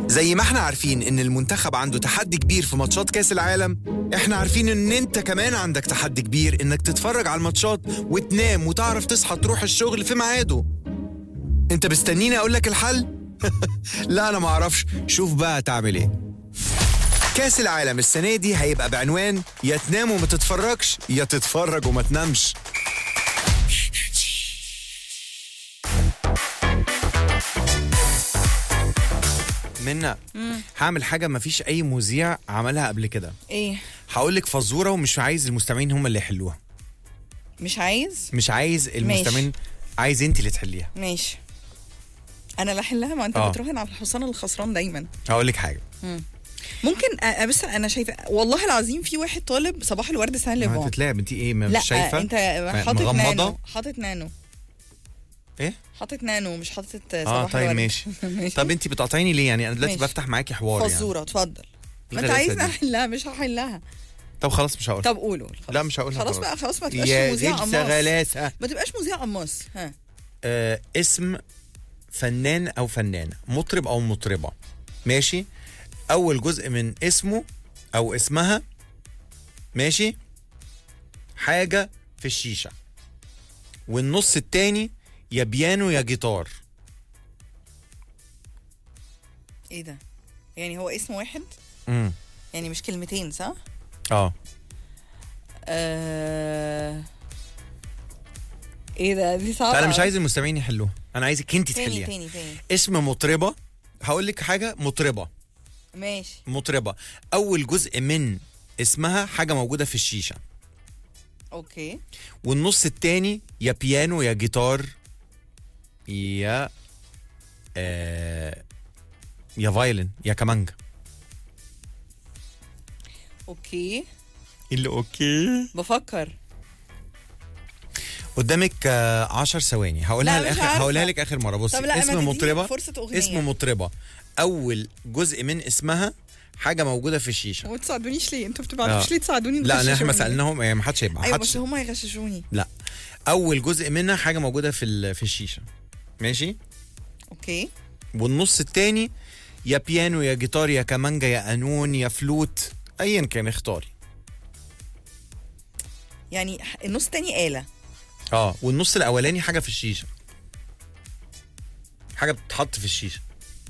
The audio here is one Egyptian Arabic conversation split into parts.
زي ما احنا عارفين ان المنتخب عنده تحدي كبير في ماتشات كاس العالم احنا عارفين ان انت كمان عندك تحدي كبير انك تتفرج على الماتشات وتنام وتعرف تصحى تروح الشغل في ميعاده انت مستنيني اقول لك الحل لا انا ما اعرفش شوف بقى تعمل ايه كاس العالم السنه دي هيبقى بعنوان يا تنام وما تتفرجش يا تتفرج وما تنامش منا هعمل حاجه ما فيش اي مذيع عملها قبل كده ايه هقول لك فزوره ومش عايز المستمعين هم اللي يحلوها مش عايز مش عايز المستمعين عايز انت اللي تحليها ماشي انا اللي احلها ما انت آه. بتراهن على الحصان الخسران دايما هقول لك حاجه ممكن أ- بس انا شايفه والله العظيم في واحد طالب صباح الورد سان ما ليفون هتتلعب انت ايه ما لا مش شايفه انت حاطط مغمضة؟ نانو حاطط نانو ايه حاطط نانو مش حاطط صباح اه طيب الورد ماشي ماشي طب انت بتقاطعيني ليه يعني انا دلوقتي ماشي. بفتح معاكي حوار يعني فزوره اتفضل ما انت الغلاسة عايزني دي. احلها مش هحلها طب خلاص مش هقول طب قولوا خلاص. لا مش هقولها خلاص خلاص. بقى خلاص ما تبقاش يا مذيع غلسة قماص غلاسة ما تبقاش مذيع قماص ها آه اسم فنان او فنانه مطرب او مطربه ماشي اول جزء من اسمه او اسمها ماشي حاجه في الشيشه والنص التاني يا بيانو يا جيتار ايه ده يعني هو اسم واحد امم يعني مش كلمتين صح اه آه... ايه ده دي صعبه انا مش أوي. عايز المستمعين يحلوها انا عايزك انت تاني تحليها تاني تاني اسم مطربه هقول لك حاجه مطربه ماشي مطربه اول جزء من اسمها حاجه موجوده في الشيشه اوكي والنص التاني يا بيانو يا جيتار يا آه يا فايلن يا كمانجا اوكي اللي اوكي بفكر قدامك آه عشر ثواني هقولها لا، مش لاخر عارفة. هقولها لك اخر مره بصي طب لا ما اسم تديني مطربه فرصه اغنيه اسم مطربه اول جزء من اسمها حاجه موجوده في الشيشه ما تساعدونيش ليه انتوا بتبعتوش آه. ليه تساعدوني لا انا احنا تغششوني؟ سالناهم يعني ما حدش هيبقى ايوه حدش بس هم هيغششوني لا اول جزء منها حاجه موجوده في ال- في الشيشه ماشي اوكي والنص التاني يا بيانو يا جيتار يا كمانجا يا قانون يا فلوت ايا كان اختاري يعني النص التاني آلة اه والنص الاولاني حاجه في الشيشه حاجه بتتحط في الشيشه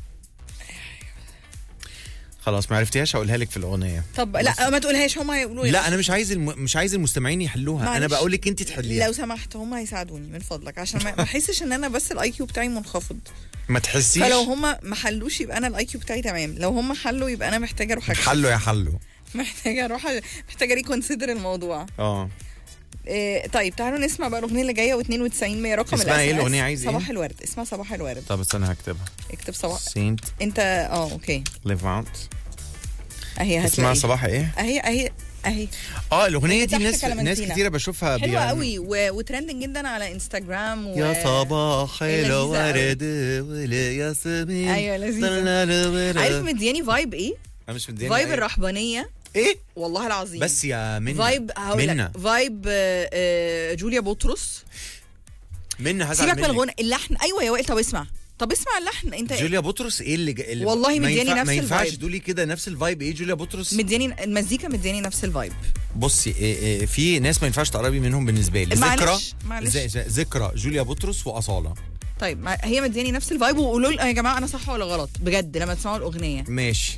خلاص ما عرفتيهاش هقولها لك في الاغنيه طب لا ما تقولهاش هم هيقولوا لي لا انا مش عايز الم... مش عايز المستمعين يحلوها انا معلش. بقول لك انت تحليها لو سمحت هم هيساعدوني من فضلك عشان ما ما احسش ان انا بس الاي كيو بتاعي منخفض ما تحسيش فلو هم ما حلوش يبقى انا الاي كيو بتاعي تمام لو هم حلوا يبقى انا محتاجه اروح أكشف. حلو يا حلو محتاجه اروح أ- محتاجه ريكونسيدر الموضوع اه إيه طيب تعالوا نسمع بقى الاغنيه اللي جايه و92 100 رقم اسمها ايه ال SMS. الأغنية عايز إيه؟ صباح الورد اسمها صباح الورد طب بس انا هكتبها اكتب صباح سينت انت اه اوكي ليف اوت اهي اسمها هتلاقي صباح ايه اهي اهي اهي اه الاغنيه دي تحت ناس ناس كلامنتينا. كتيره بشوفها حلوه بيعملوا- قوي و... وترندنج جدا على انستغرام و... يا صباح لذيذة الورد ولا يا سمين أيوة، لذيذة. عارف مدياني فايب ايه؟ انا مش مديني فايب أي- الرهبانيه ايه والله العظيم بس يا منى فايب هقول منى لك فايب آه، آه، جوليا بطرس منى هزعل سيبك من منك. الغنى اللحن ايوه يا وائل طب اسمع طب اسمع اللحن انت جوليا بطرس ايه اللي, ج... اللي والله ما مدياني ينفع- نفس ما ينفعش الفايب. تقولي كده نفس الفايب ايه جوليا بطرس مدياني المزيكا مدياني نفس الفايب بصي إيه إيه في ناس ما ينفعش تقربي منهم بالنسبه لي معلش، ذكرى معلش. ز- ز- ذكرى جوليا بطرس واصاله طيب ما هي مدياني نفس الفايب وقولوا لي يا جماعه انا صح ولا غلط بجد لما تسمعوا الاغنيه ماشي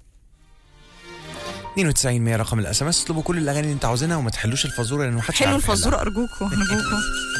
92 100 رقم الاس ام اس اطلبوا كل الاغاني اللي انت عاوزينها وما تحلوش الفازوره لانه محدش حلو عارف يحلها. الفزوره ارجوكم ارجوكم